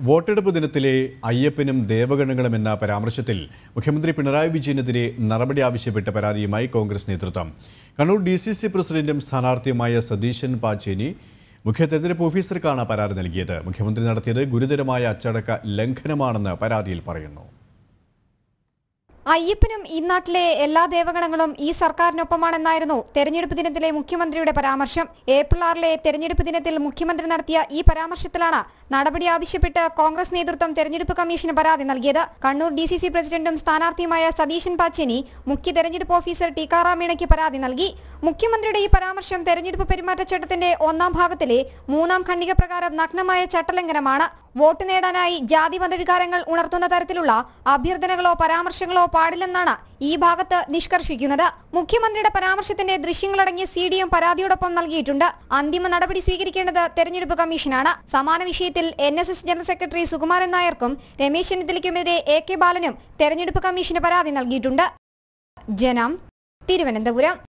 വോട്ടെടുപ്പ് ദിനത്തിലെ അയ്യപ്പനും ദേവഗണങ്ങളും എന്ന പരാമർശത്തിൽ മുഖ്യമന്ത്രി പിണറായി വിജയനെതിരെ നടപടി ആവശ്യപ്പെട്ട പരാതിയുമായി കോൺഗ്രസ് നേതൃത്വം കണ്ണൂർ ഡി സി സി പ്രസിഡന്റും സ്ഥാനാർത്ഥിയുമായ സതീശൻ പാച്ചേനി മുഖ്യ തെരഞ്ഞെടുപ്പ് ഓഫീസർക്കാണ് പരാതി നൽകിയത് മുഖ്യമന്ത്രി നടത്തിയത് ഗുരുതരമായ അച്ചടക്ക ലംഘനമാണെന്ന് പരാതിയിൽ പറയുന്നു അയ്യപ്പനും ഈ നാട്ടിലെ എല്ലാ ദേവഗണങ്ങളും ഈ സർക്കാരിനൊപ്പമാണെന്നായിരുന്നു തെരഞ്ഞെടുപ്പ് ദിനത്തിലെ മുഖ്യമന്ത്രിയുടെ പരാമർശം ഏപ്രിൽ ആറിലെ തെരഞ്ഞെടുപ്പ് ദിനത്തിൽ മുഖ്യമന്ത്രി നടത്തിയ ഈ പരാമർശത്തിലാണ് നടപടി ആവശ്യപ്പെട്ട് കോൺഗ്രസ് നേതൃത്വം തെരഞ്ഞെടുപ്പ് കമ്മീഷന് പരാതി നൽകിയത് കണ്ണൂർ ഡി സി സി പ്രസിഡന്റും സ്ഥാനാർത്ഥിയുമായ സതീശൻ പാച്ചേനി മുഖ്യ തെരഞ്ഞെടുപ്പ് ഓഫീസർ ടിക്കാറാം മീണയ്ക്ക് പരാതി നൽകി മുഖ്യമന്ത്രിയുടെ ഈ പരാമർശം തെരഞ്ഞെടുപ്പ് പെരുമാറ്റച്ചട്ടത്തിന്റെ ഒന്നാം ഭാഗത്തിലെ മൂന്നാം ഖണ്ഡിക പ്രകാരം നഗ്നമായ ചട്ടലംഘനമാണ് വോട്ട് നേടാനായി ജാതി മതവികാരങ്ങൾ ഉണർത്തുന്ന തരത്തിലുള്ള അഭ്യർത്ഥനകളോ പരാമർശങ്ങളോ പാടില്ലെന്നാണ് ഈ ഭാഗത്ത് നിഷ്കർഷിക്കുന്നത് മുഖ്യമന്ത്രിയുടെ പരാമർശത്തിന്റെ ദൃശ്യങ്ങളടങ്ങിയ സി ഡി എം പരാതിയോടൊപ്പം നൽകിയിട്ടുണ്ട് അന്തിമ നടപടി സ്വീകരിക്കേണ്ടത് തെരഞ്ഞെടുപ്പ് കമ്മീഷനാണ് സമാന വിഷയത്തിൽ N S S general secretary Sukumaran നായർക്കും രമേശ് ചെന്നിത്തലയ്ക്കുമെതിരെ എ കെ ബാലനും തെരഞ്ഞെടുപ്പ് കമ്മീഷന് പരാതി നൽകിയിട്ടുണ്ട് ജനം തിരുവനന്തപുരം